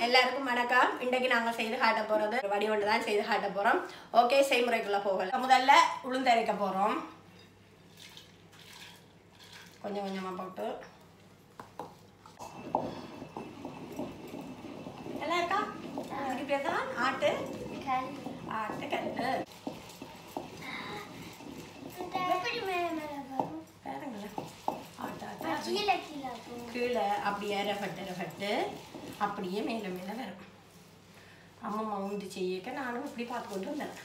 எல்லாருக்கும் வணக்கம் இன்றைக்கு நாங்கள் செய்து காட்ட போகிறது வடிவண்டு தான் செய்து காட்ட போகிறோம் ஓகே செய்முறைக்குள்ளே போகலாம் முதல்ல உளுந்தரைக்க போகிறோம் கொஞ்சம் கொஞ்சமாக போட்டு நல்லா இருக்கா இதுக்கு பேர் தான் ஆட்டு ஆட்டு கல்லு பாருங்களேன் ஆட்டு ஆட்டு கீழே அப்படியே அரைப்பட்டு அரைப்பட்டு அப்படியே மேலே மேலே வரும் அம்மம்மா உண்டு செய்யக்க நானும் இப்படி பார்த்து கொண்டு வந்தேன்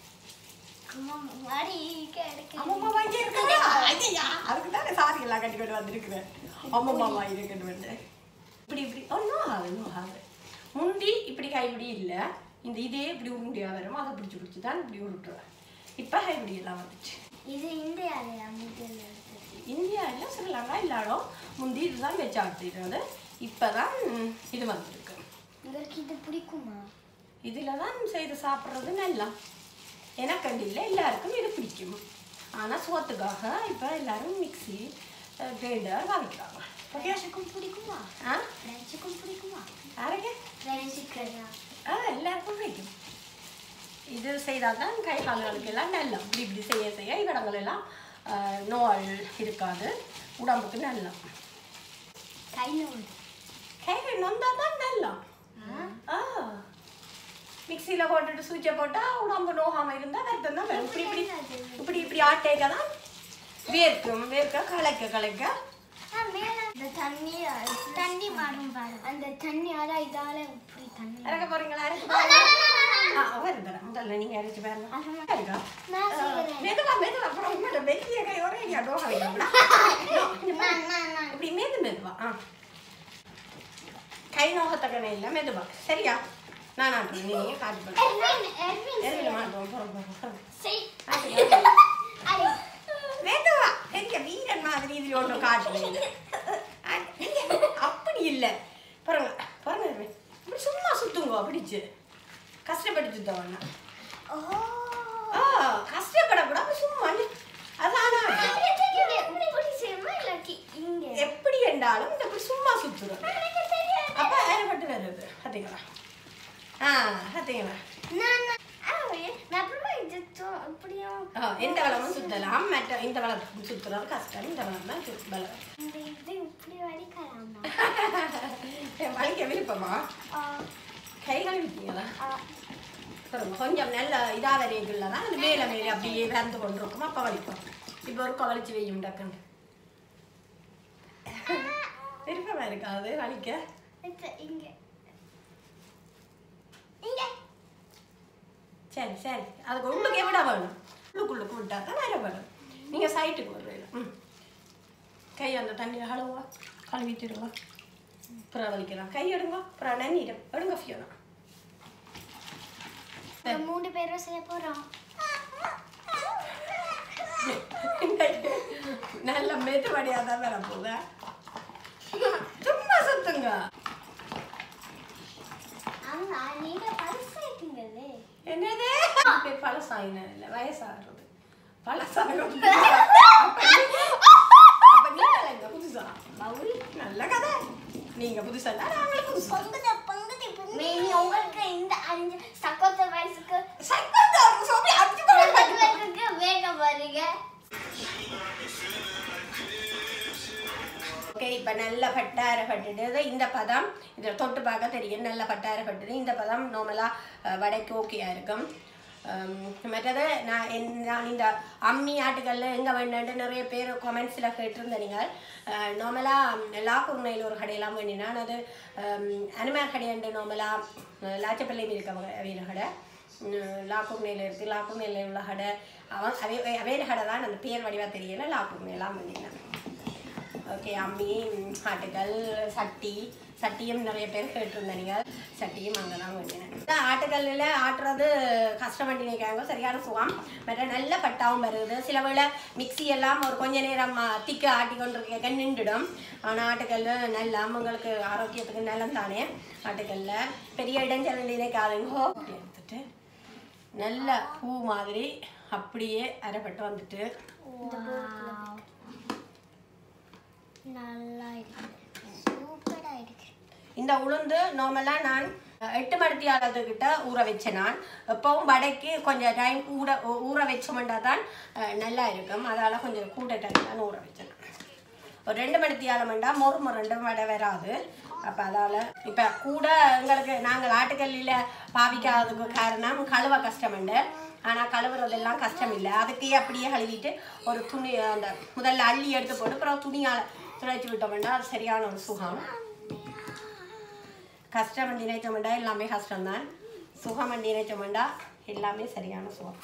அம்மம்மா வாங்கி இருக்கா ஐயா அதுக்கு தானே சாரி எல்லாம் கட்டி கொண்டு வந்திருக்கிறேன் அம்மம்மா வாங்கி இருக்கணும் வந்து இப்படி இப்படி ஒன்றும் ஆகாது ஒன்றும் ஆகாது முந்தி இப்படி கைப்பிடி இல்லை இந்த இதே இப்படி உருண்டியா வரும் அதை பிடிச்சி பிடிச்சி தான் இப்படி உருட்டுருவேன் இப்போ கைப்பிடி எல்லாம் வந்துச்சு இது இந்தியாலயா முதல்ல எடுத்தது? இந்தியாவில் ஸ்ரீலங்கா இல்லாடும் முந்தி இதுதான் வச்சு ஆடுறது இப்போ தான் இது வந்திருக்கு உங்களுக்கு இது பிடிக்குமா இதில் தான் செய்து சாப்பிட்றது நல்லா எனக்கு இல்லை எல்லாருக்கும் இது பிடிக்கும் ஆனால் சோத்துக்காக இப்போ எல்லாரும் மிக்ஸி கிரைண்டர் வாங்கிக்கிறாங்க ஃப்ரெண்ட்ஸுக்கும் பிடிக்குமா ஆ ஃப்ரெண்ட்ஸுக்கும் பிடிக்குமா யாருக்கு ஃப்ரெண்ட்ஸுக்கு ஆ எல்லாருக்கும் பிடிக்கும் இது செய்தால் தான் கை கால்களுக்கு எல்லாம் நல்லா இப்படி இப்படி செய்ய செய்ய இவடங்கள் எல்லாம் ஆ, நோய் இருக்காது உடம்புக்கு நல்லா கையில் உண்டு கையில் நொந்தால் தான் நல்லா ஆ மிக்சியில் போட்டுட்டு சுவிட்சை போட்டால் உடம்பு நோகாமல் இருந்தால் வருத்தம் தான் வரும் இப்படி இப்படி இப்படி இப்படி ஆட்டேக்க தான் வேர்க்கும் வேர்க்க கலைக்க கலைக்க இந்த தண்ணி தண்ணி மாறும் பாரு அந்த தண்ணியால இதால இப்படி தண்ணி இறக்க போறீங்களா இறக்க போறீங்களா ஆ வருதுடா முதல்ல நீங்கள் இறச்சி பாருங்க இருக்கா நான் செய்யறேன் மெதுவா மெதுவா அப்புறம் உங்களோட வெளிய கை ஒரே அடியா நோக வைக்கக்கூடா நான் நான் நான் இப்படி மெது மெதுவா ஆ கை நோகத்தக்கவே இல்லை மெதுவா சரியா நான் ஆட்டுறேன் நீங்கள் காட்டு பண்ண எர்வின் எர்வின் எதில் மாட்டுவோம் போகிறோம் போகிறோம் செய் ஆட்டுங்க ஐ மெதுவா எங்க வீரன் மாதிரி இதுல ஒன்றும் காட்டுறீங்க அப்படி இல்லை பாருங்க பாருங்க ரவி. இப்படி சும்மா சுத்துங்க பிடிச்சு கஷ்டப்பட்டு சுத்தவண்ணா ஓ ஆ கஷ்டப்படக்கூடாது சும்மா நீ- அதான் இங்க இப்படி இப்படி செய்யுமா இல்லாட்டி இங்க எப்படி என்றாலும் இந்த இப்படி சும்மா சுத்துறோம் எனக்கு தெரியாது அப்ப ஏற்பட்டு வருது பார்த்தீங்களா ஆ பார்த்தீங்களா நான் நான் ஆவே, நான் அப்புறமா இது தோ- அப்படியும் ஆ, எந்த வளமும் சுத்தலாம் மற்ற இந்த வளம் சுத்துறது கஷ்டம் இந்த வளம் தான் சு- பலம் இந்த இது இப்படி வடிக்கலாமா வலிக்க விருப்பமா ஆ, கை கழுவிட்டீங்களா ஆ, பாருங்க, கொஞ்சம் நல்ல இதாக வரைக்குள்ள தான் அது மேலே மேலே அப்படியே வந்து கொண்டு இருக்கும் அப்போ வலிக்கும் இப்போ ஒரு கவலிச்சு வையும் டக்குன்னு விருப்பமா இருக்காது வலிக்க இது இங்க இங்க சரி சரி அதுக்கு உள்ளுக்கே விட வேணும் உள்ளுக்குள்ளுக்கு விட்டா தான் நிறைய வேணும் நீங்கள் சைட்டுக்கு வருவீங்க ம் கை அந்த தண்ணியில் கழுவா கழுவிட்டுருவா அப்புறம் வலிக்கலாம் கை எடுங்க அப்புறம் நன்னிடும் எடுங்க ஃபியோனா இந்த மூணு பேரும் செய்ய போறோம் நல்ல மெதுவடியாக தான் வர போகுது சும்மா சுத்துங்க ஆமா நீங்க பழசாயிட்டீங்களே என்னது பேர் பழசாயின இல்லை வயசாகிறது பழசாகிறது அப்ப நீங்க எங்க புதுசா மவுரி நல்ல கதை நீங்க புதுசா இல்ல நாங்களும் புதுசா பொங்குத பொங்குத நீ உங்களுக்கு இந்த அஞ்சு சக்கோத்த வயசுக்கு சைக்கோத்தை அவங்க சொல்லி அடிச்சு பத்து வயசுக்கு வேக பாருங்க ஓகே இப்போ நல்ல பட்டார பட்டுடுது இந்த பதம் இதில் தொட்டு பார்க்க தெரியும் நல்ல பட்டார பட்டுது இந்த பதம் நார்மலாக வடைக்கு ஓகேயா இருக்கும் ஹம், மற்றது நான் என் நான் இந்த அம்மி ஆட்டுக்கல்ல எங்கே வேண்டான்ட்டு நிறைய பேர் கமெண்ட்ஸில் கேட்டிருந்த நீங்கள் நார்மலாக லாக்கூர்னையில் ஒரு கடையெல்லாம் வேண்டினா அது அனுமார் கடையாண்டு நார்மலாக லாச்சப்பள்ளியில் இருக்க வீர கடை லாக்கூர்னையில் இருக்குது லாக்கூர்னையில் உள்ள கடை அவன் அவே அவே கடை தான் அந்த பேர் வடிவாக தெரியல லாக்கூர்னையெல்லாம் வேண்டினேன் ஓகே அம்மி ம், ஆட்டுக்கல் சட்டி சட்டியும் நிறைய பேர் கேட்டிருந்தீங்க சட்டியும் அங்கே தான் வேண்டினேன் ஆட்டுக்கல்லில் ஆட்டுறது கஷ்டம் பண்ணினிருக்காங்க சரியான சுகம் மற்ற நல்ல பட்டாவும் வருது சில வேளை மிக்ஸி எல்லாம் ஒரு கொஞ்ச நேரம் திக்க ஆட்டி கொண்டு இருக்க நின்றுடும் ஆனால் ஆட்டுக்கல் நல்லா உங்களுக்கு ஆரோக்கியத்துக்கு நல்லம் தானே ஆட்டுக்கல்ல பெரிய இடைஞ்சல் நினைக்காதுங்கோ அப்படி எடுத்துட்டு நல்ல பூ மாதிரி அப்படியே அரைப்பட்டு வந்துட்டு நல்லா இருக்கு சூப்பரா இருக்கு இந்த உளுந்து நார்மலாக நான் அஹ், எட்டு மணித்தி அளவுக்கிட்ட ஊற வச்சேன் நான் எப்பவும் வடைக்கு கொஞ்சம் டைம் கூட ஊ- ஊற வச்சோம்னா தான் அஹ், நல்லா இருக்கும் அதால் கொஞ்சம் கூட டைம் தான் ஊற வச்சேன் ஒரு ரெண்டு மணி தியாலமெண்டா மொறு மொறு ரெண்டு வடை வராது அப்போ அதால் இப்போ கூட எங்களுக்கு நாங்கள் ஆட்டுக்கல்லில் பாவிக்காததுக்கு காரணம் கழுவ கஷ்டமுண்டு ஆனால் கழுவுறதெல்லாம் கஷ்டம் இல்லை அதுக்கே அப்படியே கழுவிட்டு ஒரு துணி அந்த முதல்ல அள்ளி எடுத்து போட்டு அப்புறம் துணியால் துடைச்சி விட்டோம்னா அது சரியான ஒரு சுகம் கஷ்டம் வண்டி நினைச்சோம்டா எல்லாமே கஷ்டம்தான் சுகம் வண்டி நினைச்சோம்டா எல்லாமே சரியான சுகம்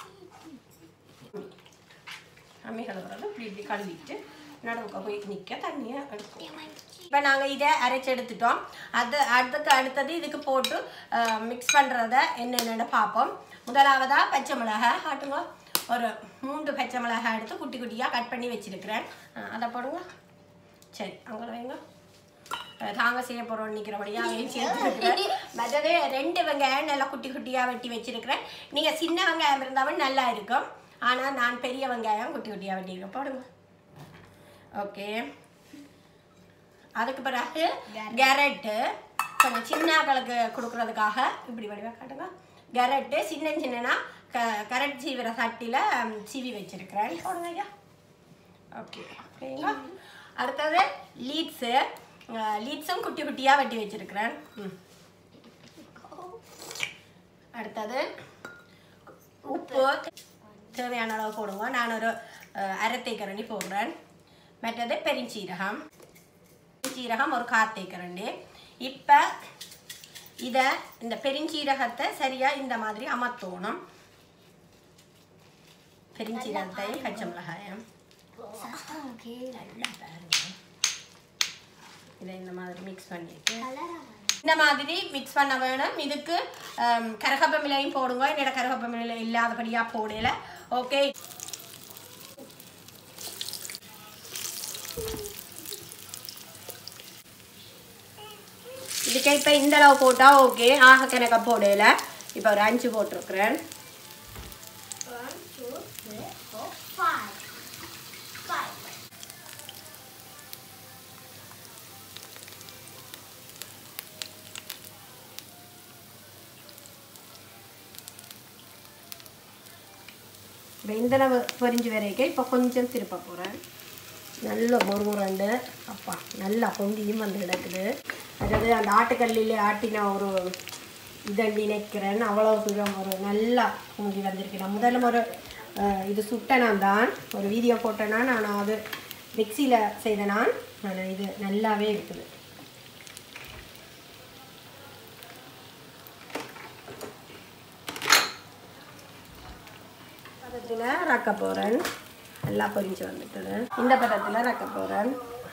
அம்மி கழுவுறது இப்படி இப்படி கழுவிட்டு நடுவுக்க போய் நிற்க தண்ணியை எடுக்கும் இப்போ நாங்கள் இதை அரைச்சி எடுத்துட்டோம் அது அதுக்கு அடுத்தது இதுக்கு போட்டு மிக்ஸ் பண்ணுறத என்னென்னு பார்ப்போம் முதலாவதாக பச்சை மிளகாய் காட்டுங்க ஒரு மூன்று பச்சை மிளகாய் எடுத்து குட்டி குட்டியாக கட் பண்ணி வச்சிருக்கிறேன் அஹ் அதை போடுங்க சரி அங்கே வைங்க அஹ் தாங்க செய்ய போகிறோம் நிற்கிறபடியாக அதையும் சேர்த்துருக்கிறேன் மற்றது ரெண்டு வெங்காயம் நல்லா குட்டி குட்டியாக வெட்டி வச்சிருக்கிறேன் நீங்கள் சின்ன வெங்காயம் இருந்தாலும் நல்லா இருக்கும் ஆனால் நான் பெரிய வெங்காயம் குட்டி குட்டியாக வெட்டியிருக்கேன் போடுங்க ஓகே அதுக்கு பிறகு கேரட்டு கொஞ்சம் சின்னாக்களுக்கு கொடுக்குறதுக்காக இப்படி வடிவாக காட்டுங்க கேரட்டு சின்ன சின்னனா க கரட் சீவிர சட்டியில் சீவி வச்சிருக்கிறேன் போடுங்க ஐயா ஓகே ஓகேங்களா அடுத்தது லீட்ஸு லீட்ஸும் குட்டி குட்டியாக வெட்டி வச்சிருக்கிறேன் ம் அடுத்தது உப்பு தேவையான அளவு போடுவோம் நான் ஒரு அஹ், அரை தேக்கரண்டி போடுறேன் மற்றது பெருஞ்சீரகம் பெருஞ்சீரகம் ஒரு கால் தேக்கரண்டி இப்போ இதை இந்த பெருஞ்சீரகத்தை சரியாக இந்த மாதிரி அமர்த்தணும் பெருஞ்சீரகத்தை பச்சை மிளகாயம் இதை இந்த மாதிரி மிக்ஸ் பண்ணிட்டு இந்த மாதிரி மிக்ஸ் பண்ண வேணும் இதுக்கு கரகப்பமிலையும் போடுங்க என்னோட கரகப்பமிலை இல்லாதபடியாக போடல ஓகே இதுக்கு இப்போ இந்த அளவு போட்டால் ஓகே ஆக கணக்க போடல இப்போ ஒரு அஞ்சு போட்டிருக்கிறேன் இப்போ இந்த அளவு பொரிஞ்சு வரைக்கும் இப்போ கொஞ்சம் திருப்ப போகிறேன் நல்ல முருமுரண்டு அப்பா நல்லா பொங்கியும் வந்து கிடக்குது அதாவது அந்த ஆட்டுக்கல்லில் ஆட்டின ஒரு இதை நினைக்கிறேன் அவ்வளோ தூரம் ஒரு நல்லா பொங்கி வந்திருக்கு நான் முதல்ல ஒரு அஹ், இது சுட்டனான் தான் ஒரு வீடியோ போட்டேன்னா நான் அது மிக்சியில் செய்த நான் ஆனால் இது நல்லாவே இருக்குது பதத்தில் ரக்க போகிறேன் நல்லா பொரிஞ்சு வந்துட்டது இந்த பதத்தில் ரக்க போகிறேன்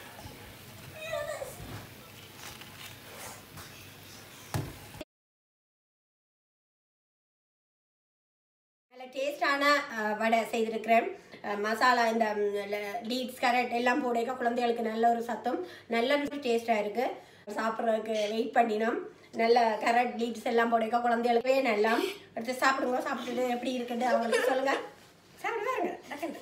நல்ல டேஸ்டான வடை செய்திருக்கிறேன் அஹ், மசாலா இந்த லீட்ஸ் கரட் எல்லாம் போடைக்க குழந்தைகளுக்கு நல்ல ஒரு சத்தம் நல்ல டேஸ்டாக இருக்குது சாப்பிட்றதுக்கு வெயிட் பண்ணினோம் நல்ல கரட் லீட்ஸ் எல்லாம் போடைக்க குழந்தைகளுக்கே நல்லா அடுத்து சாப்பிடுங்க சாப்பிட்டுட்டு எப்படி இருக்குது அவங்களுக்கு சொல்லுங்கள் சாப்பிடுங்க பாருங்க டக்குன்னு.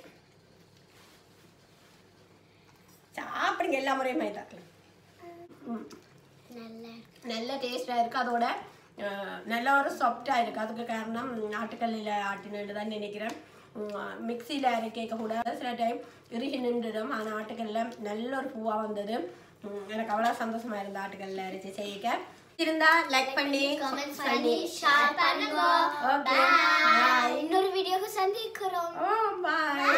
சாப்பிடுங்க எல்லா முறையும் மைதாக்கலாம் ம் நல்ல டேஸ்டாக இருக்குது அதோட அஹ், நல்ல ஒரு சாஃப்டாக இருக்குது அதுக்கு காரணம் ஆட்டுக்கல்லில் ஆட்டினு தான் நினைக்கிறேன் மிக்சியில் அரைக்க கூட சில டைம் இறுகி நின்றுடும் ஆனால் ஆட்டுக்கல்லில் நல்ல ஒரு பூவாக வந்தது உம், எனக்கு அவ்வளோ சந்தோஷமாக இருந்தது ஆட்டுக்கல்லில் அரைச்சி செய்ய இருந்தா லைக் பண்ணி கமெண்ட் பண்ணி ஷேர் பண்ணுங்க ஓகே Bye. இன்னொரு வீடியோக்கு சந்திக்கிறோம் ஓ பாய்